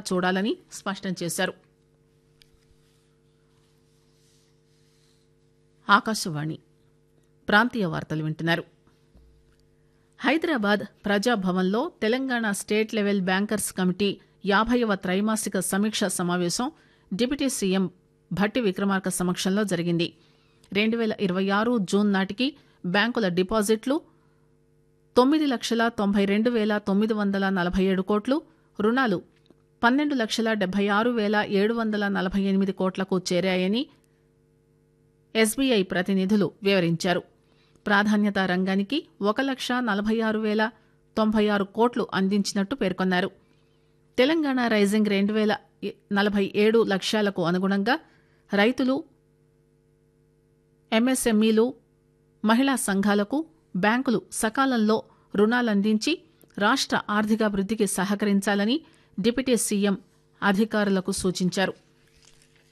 చూడాలని స్పష్టం చేశారు ఆకాశవాణి ప్రాంతీయ వార్తలు వింటున్నారు హైదరాబాద్ ప్రజాభవన్లో Telangana state level bankers committee యాభైవ త్రైమాసిక సమీక్ష సమావేశం డిప్యూటీ సీఎం భట్టి విక్రమార్క సమక్షంలో జరిగింది రెండు పేల ఇరవై ఆరు జూన్ నాటికి బ్యాంకుల డిపాజిట్లు తొమ్మిది లక్షల తొంభై రెండు వేల తొమ్మిది వందల నలభై ఏడు కోట్లు రుణాలు పన్నెండు లక్షల డెబ్బై ఆరు వేల ఏడు వందల నలభై ఎనిమిది కోట్లకు చేరాయని ఎస్బీఐ ప్రతినిధులు వివరించారు ప్రాధాన్యతా రంగానికి ఒక లక్ష నలభై ఆరు వేల తొంభై ఆరు కోట్లు అందించినట్టు పేర్కొన్నారు తెలంగాణ రైజింగ్ రెండు వేల నలభై ఏడు లక్ష్యాలకు అనుగుణంగా రైతులు ఎంఎస్ఎంఈలు మహిళా సంఘాలకు బ్యాంకులు సకాలంలో రుణాలందించి రాష్ట్ర ఆర్థికాభివృద్ధికి సహకరించాలని డిప్యూటీ సీఎం అధికారులకు సూచించారు